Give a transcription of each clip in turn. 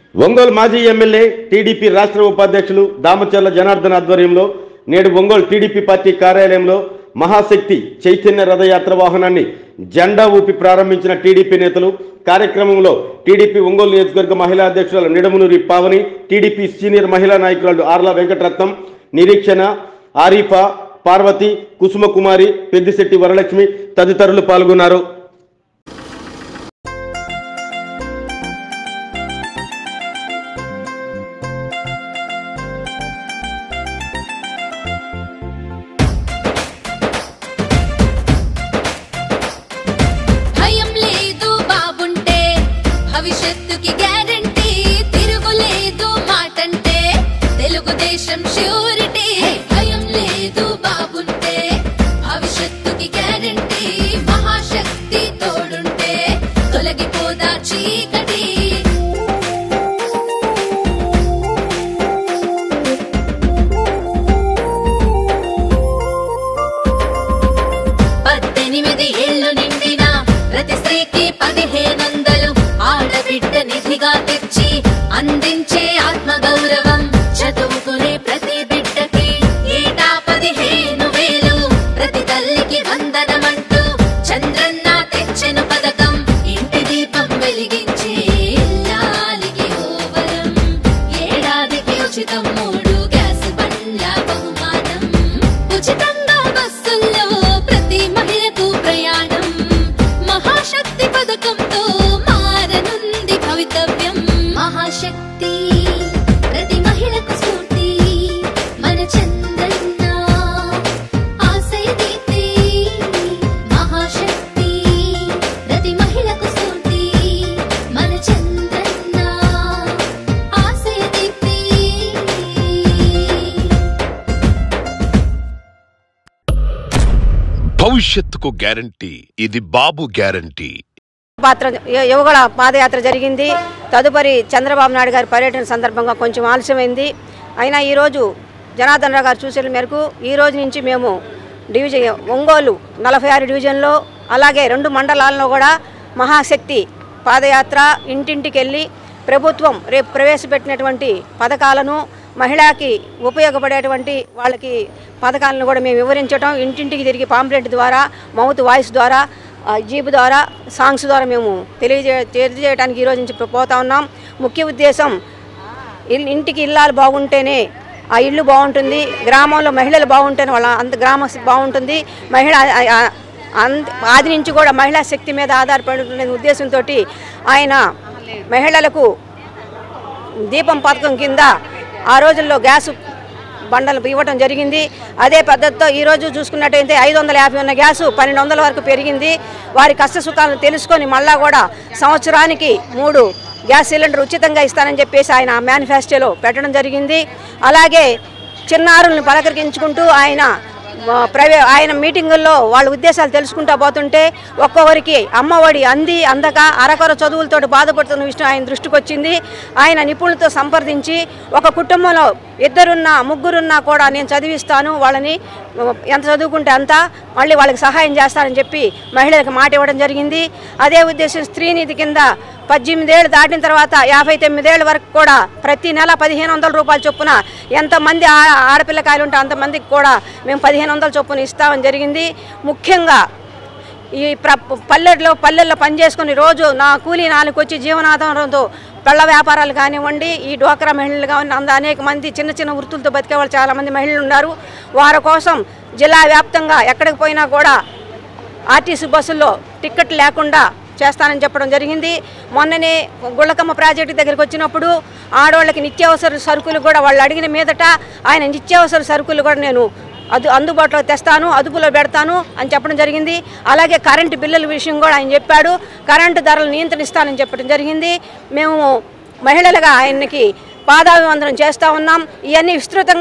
ఒంగోలు మాజీ MLA TDP రాష్ట్ర ఉపాధ్యక్షులు దామచర్ల జనార్దన్ ఆధ్వర్యంలో నేడు ఒంగోలు టీడీపీ పార్టీ కార్యాలయంలో మహాశక్తి చైతన్య రథయాత్ర వాహనాన్ని జెండా ఊపి ప్రారంభించిన టీడీపీ నేతలు కార్యక్రమంలో టీడీపీ ఒంగోలు నియోజకవర్గ మహిళా అధ్యక్షురాలు నిడమునూరి పావని టీడీపీ సీనియర్ మహిళా నాయకురాలు ఆర్ల వెంకటరత్నం నిరీక్షణ ఆరిఫా పార్వతి కుసుమకుమారి పెద్దిశెట్టి వరలక్ష్మి తదితరులు పాల్గొన్నారు భయం లేదు బాబుంటే భవిష్యత్తుకి గ్యారంటీ తిరుగులేదు మాటంటే తెలుగుదేశం ష్యూరిటీ భయం లేదు బాబుంటే భవిష్యత్తుకి గ్యారంటీ మహాశక్తి తోడుంటే తొలగిపోదా చీకటి పద్దెనిమిది ఏళ్లు నిండిన ప్రతి స్త్రీకి పదిహేనొందలు ఆడబిడ్డ నిధిగా తెచ్చి అందించే ఆత్మ గౌరవం చదువుకునే ప్రతి బిడ్డకి ఏటా పదిహేను వేలు ప్రతి తల్లికి వందనమంటూ చంద్రన్న తెచ్చెను పథకం ఇంటి దీపం వెలిగించే ఇల్లాలికి ఓవరం ఏడాదికి ఉచితం మూడు గ్యాస్ బండ్ల బహుమానం ఉచితంగా బస్సుల్లో ప్రతి మహిళకు ప్రయాణం మహాశక్తి పథకంతో మారనుంది భవితవ్యం మహాశక్తి ప్రతి మహిళకు స్ఫూర్తి మన చంద్రన్న ఆశయ దీప్తి మహాశక్తి ప్రతి మహిళకు స్ఫూర్తి మన చంద్రన్న ఆశయ దీప్తి భవిష్యత్తుకు గ్యారంటీ ఇది బాబు గ్యారంటీ పాత్ర య- యువగళ పాదయాత్ర జరిగింది తదుపరి చంద్రబాబు నాయుడు గారి పర్యటన సందర్భంగా కొంచెం ఆలస్యమైంది అయినా ఈరోజు జనార్దన్ రావు గారు సూచనల మేరకు ఈ రోజు నుంచి మేము డివిజన్ ఒంగోలు నలభై ఆరు డివిజన్లో అలాగే రెండు మండలాల్లో కూడా మహాశక్తి పాదయాత్ర ఇంటింటికి వెళ్ళి ప్రభుత్వం రేపు ప్రవేశపెట్టినటువంటి పథకాలను మహిళకి ఉపయోగపడేటువంటి వాళ్ళకి పథకాలను కూడా మేము వివరించడం ఇంటింటికి తిరిగి పాంప్లెట్ ద్వారా మౌత్ వాయిస్ ద్వారా ఆ, జీప్ ద్వారా సాంగ్స్ ద్వారా మేము తెలియజే తెలియజేయడానికి ఈరోజు నుంచి పోతా ఉన్నాం ముఖ్య ఉద్దేశం ఇల్- ఇంటికి ఇల్లాలు బాగుంటేనే ఆ ఇల్లు బాగుంటుంది గ్రామంలో మహిళలు బాగుంటేనే వాళ్ళ అంత గ్రామ బాగుంటుంది మహిళ ఆ- ఆ- అంత ఆది నుంచి కూడా మహిళా శక్తి మీద ఆధారపడుతున్న ఉద్దేశంతో ఆయన మహిళలకు దీపం పథకం కింద ఆ రోజుల్లో గ్యాస్ బండలు ఇవ్వడం జరిగింది అదే పద్ధతితో ఈరోజు చూసుకున్నట్టయితే ఐదు వందల యాభై ఉన్న గ్యాసు పన్నెండు వందల వరకు పెరిగింది వారి కష్ట సుఖాలను తెలుసుకొని మళ్ళా కూడా సంవత్సరానికి మూడు గ్యాస్ సిలిండర్ ఉచితంగా ఇస్తానని చెప్పేసి ఆయన మేనిఫెస్టోలో పెట్టడం జరిగింది అలాగే చిన్నారులను పలకరించుకుంటూ ఆయన ఆ, ప్రైవే ఆయన మీటింగుల్లో వాళ్ళ ఉద్దేశాలు తెలుసుకుంటా పోతుంటే ఒక్కొక్కరికి అమ్మఒడి అంది అందక అరకొర చదువులతో బాధపడుతున్న విషయం ఆయన దృష్టికి వచ్చింది ఆయన నిపుణులతో సంప్రదించి ఒక కుటుంబంలో ఇద్దరున్నా ముగ్గురున్నా కూడా నేను చదివిస్తాను వాళ్ళని ఆ, ఎంత చదువుకుంటే అంత మళ్ళీ వాళ్ళకి సహాయం చేస్తానని చెప్పి మహిళలకు మాట ఇవ్వడం జరిగింది అదే ఉద్దేశం స్త్రీనిధి కింద పద్దెనిమిదేళ్ళు దాటిన తర్వాత యాభై తొమ్మిదేళ్ళ వరకు కూడా ప్రతి నెల పదిహేను వందల రూపాయల చొప్పున ఎంతమంది ఆ- ఆడపిల్లకాయలు ఉంటే అంతమందికి కూడా మేము పదిహేను వందల చొప్పున ఇస్తామని జరిగింది ముఖ్యంగా ఈ ప్ర పల్లెల్లో పల్లెల్లో పనిచేసుకుని రోజు నా కూలీ నాలుగు వచ్చి జీవనాధారంతో పళ్ళ వ్యాపారాలు కానివ్వండి ఈ డ్వాక్రా మహిళలు కానివ్వండి అంద అనేక మంది చిన్న చిన్న వృత్తులతో బతికే వాళ్ళు చాలామంది మహిళలు ఉన్నారు వారి కోసం జిల్లా వ్యాప్తంగా ఎక్కడికి పోయినా కూడా ఆర్టీసీ బస్సుల్లో టిక్కెట్ లేకుండా చేస్తానని చెప్పడం జరిగింది మొన్ననే గుళ్ళకమ్మ ప్రాజెక్టు దగ్గరికి వచ్చినప్పుడు ఆడవాళ్ళకి నిత్యావసర సరుకులు కూడా వాళ్ళు అడిగిన మీదట ఆయన నిత్యావసర సరుకులు కూడా నేను అది అందుబాటులో తెస్తాను అదుపులో పెడతాను అని చెప్పడం జరిగింది అలాగే కరెంటు బిల్లుల విషయం కూడా ఆయన చెప్పాడు కరెంటు ధరలు నియంత్రిస్తానని చెప్పడం జరిగింది మేము మహిళలుగా ఆయనకి పాదాభివందనం చేస్తూ ఉన్నాం ఇవన్నీ విస్తృతంగా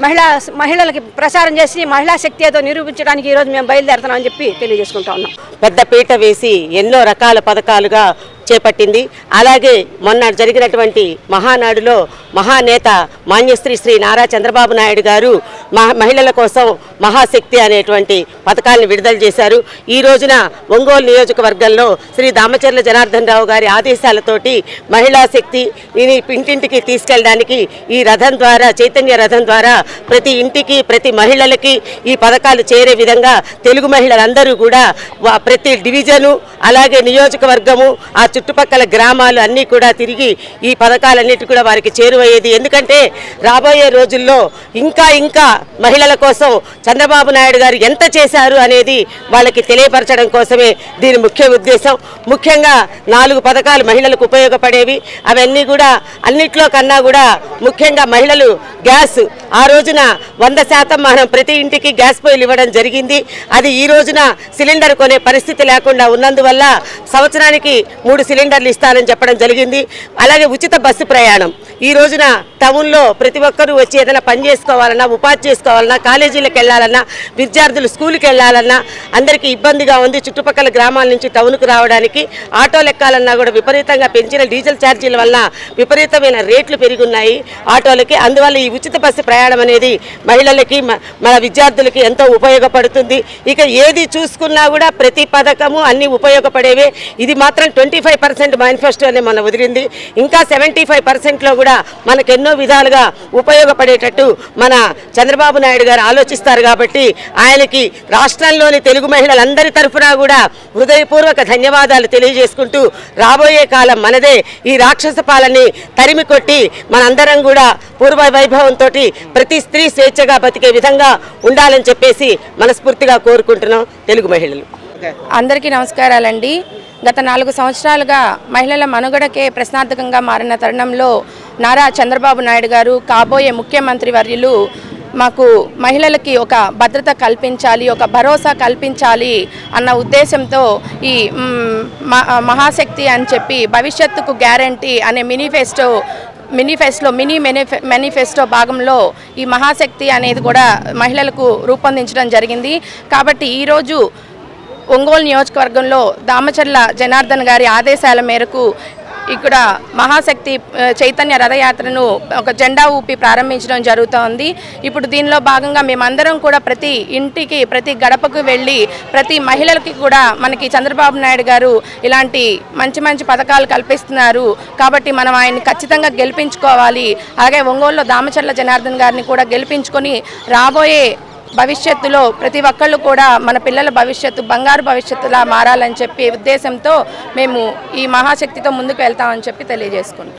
మహిళా మహిళలకి ప్రచారం చేసి మహిళా శక్తి ఏదో నిరూపించడానికి ఈరోజు మేము బయలుదేరుతున్నామని చెప్పి తెలియజేసుకుంటా ఉన్నాం పెద్ద పీట వేసి ఎన్నో రకాల పథకాలుగా చేపట్టింది అలాగే మొన్న జరిగినటువంటి మహానాడులో మహానేత మాన్యశ్రీ శ్రీ నారా చంద్రబాబు నాయుడు గారు మహ- మహిళల కోసం మహాశక్తి అనేటువంటి పథకాలను విడుదల చేశారు ఈ రోజున ఒంగోలు నియోజకవర్గంలో శ్రీ దామచర్ల జనార్దన్ రావు గారి ఆదేశాలతోటి మహిళా శక్తి ఇది ఇంటింటికి తీసుకెళ్ళడానికి ఈ రథం ద్వారా చైతన్య రథం ద్వారా ప్రతి ఇంటికి ప్రతి మహిళలకి ఈ పథకాలు చేరే విధంగా తెలుగు మహిళలందరూ కూడా వా- ప్రతి డివిజను అలాగే నియోజకవర్గము ఆ చుట్టుపక్కల గ్రామాలు అన్నీ కూడా తిరిగి ఈ పథకాలన్నిటి కూడా వారికి చేరువయ్యేది ఎందుకంటే రాబోయే రోజుల్లో ఇంకా ఇంకా మహిళల కోసం చంద్రబాబు నాయుడు గారు ఎంత చేశారు అనేది వాళ్ళకి తెలియపరచడం కోసమే దీని ముఖ్య ఉద్దేశం ముఖ్యంగా నాలుగు పథకాలు మహిళలకు ఉపయోగపడేవి అవన్నీ కూడా అన్నిట్లో కన్నా కూడా ముఖ్యంగా మహిళలు గ్యాస్ ఆ రోజున వంద శాతం మనం ప్రతి ఇంటికి గ్యాస్ పొయ్యిలు ఇవ్వడం జరిగింది అది ఈ రోజున సిలిండర్ కొనే పరిస్థితి లేకుండా ఉన్నందువల్ల సంవత్సరానికి మూడు సిలిండర్లు ఇస్తానని చెప్పడం జరిగింది అలాగే ఉచిత బస్సు ప్రయాణం ఈ రోజున టౌన్లో ప్రతి ఒక్కరూ వచ్చి ఏదైనా పని చేసుకోవాలన్నా ఉపాధి చేసుకోవాలన్నా కాలేజీలకు వెళ్ళాలన్నా విద్యార్థులు స్కూల్కి వెళ్ళాలన్నా అందరికీ ఇబ్బందిగా ఉంది చుట్టుపక్కల గ్రామాల నుంచి టౌన్కు రావడానికి ఆటోలు ఎక్కాలన్నా కూడా విపరీతంగా పెంచిన డీజిల్ ఛార్జీల వల్ల విపరీతమైన రేట్లు పెరిగున్నాయి ఆటోలకి అందువల్ల ఈ ఉచిత బస్సు ప్రయాణం అనేది మహిళలకి మ- మన విద్యార్థులకి ఎంతో ఉపయోగపడుతుంది ఇక ఏది చూసుకున్నా కూడా ప్రతి పథకము అన్ని ఉపయోగపడేవే ఇది మాత్రం ట్వంటీ ఫైవ్ పర్సెంట్ మేనిఫెస్టోనే మన వదిలింది ఇంకా సెవెంటీ ఫైవ్ పర్సెంట్లో కూడా మనకు ఎన్నో విధాలుగా ఉపయోగపడేటట్టు మన చంద్రబాబు నాయుడు గారు ఆలోచిస్తారు కాబట్టి ఆయనకి రాష్ట్రంలోని తెలుగు మహిళలందరి తరఫున కూడా హృదయపూర్వక ధన్యవాదాలు తెలియజేసుకుంటూ రాబోయే కాలం మనదే ఈ రాక్షస పాలని తరిమి కొట్టి మనందరం కూడా పూర్వ వైభవంతో ప్రతి స్త్రీ స్వేచ్ఛగా బతికే విధంగా ఉండాలని చెప్పేసి మనస్ఫూర్తిగా కోరుకుంటున్నాం తెలుగు మహిళలు అందరికీ నమస్కారాలండి గత నాలుగు సంవత్సరాలుగా మహిళల మనుగడకే ప్రశ్నార్థకంగా మారిన తరుణంలో నారా చంద్రబాబు నాయుడు గారు కాబోయే ముఖ్యమంత్రి వర్యులు మాకు మహిళలకి ఒక భద్రత కల్పించాలి ఒక భరోసా కల్పించాలి అన్న ఉద్దేశంతో ఈ మ్, మ- మహాశక్తి అని చెప్పి భవిష్యత్తుకు గ్యారంటీ అనే మేనిఫెస్టో మినిఫెస్టో మినీ మెనిఫె మేనిఫెస్టో భాగంలో ఈ మహాశక్తి అనేది కూడా మహిళలకు రూపొందించడం జరిగింది కాబట్టి ఈరోజు ఒంగోలు నియోజకవర్గంలో దామచర్ల జనార్దన్ గారి ఆదేశాల మేరకు ఇక్కడ మహాశక్తి ఆ, చైతన్య రథయాత్రను ఒక జెండా ఊపి ప్రారంభించడం జరుగుతోంది ఇప్పుడు దీనిలో భాగంగా మేమందరం కూడా ప్రతి ఇంటికి ప్రతి గడపకు వెళ్ళి ప్రతి మహిళలకి కూడా మనకి చంద్రబాబు నాయుడు గారు ఇలాంటి మంచి మంచి పథకాలు కల్పిస్తున్నారు కాబట్టి మనం ఆయన్ని ఖచ్చితంగా గెలిపించుకోవాలి అలాగే ఒంగోలులో దామచర్ల జనార్దన్ గారిని కూడా గెలిపించుకొని రాబోయే భవిష్యత్తులో ప్రతి ఒక్కళ్ళు కూడా మన పిల్లల భవిష్యత్తు బంగారు భవిష్యత్తులా మారాలని చెప్పి ఉద్దేశంతో మేము ఈ మహాశక్తితో ముందుకు వెళ్తామని చెప్పి తెలియజేసుకుంటాం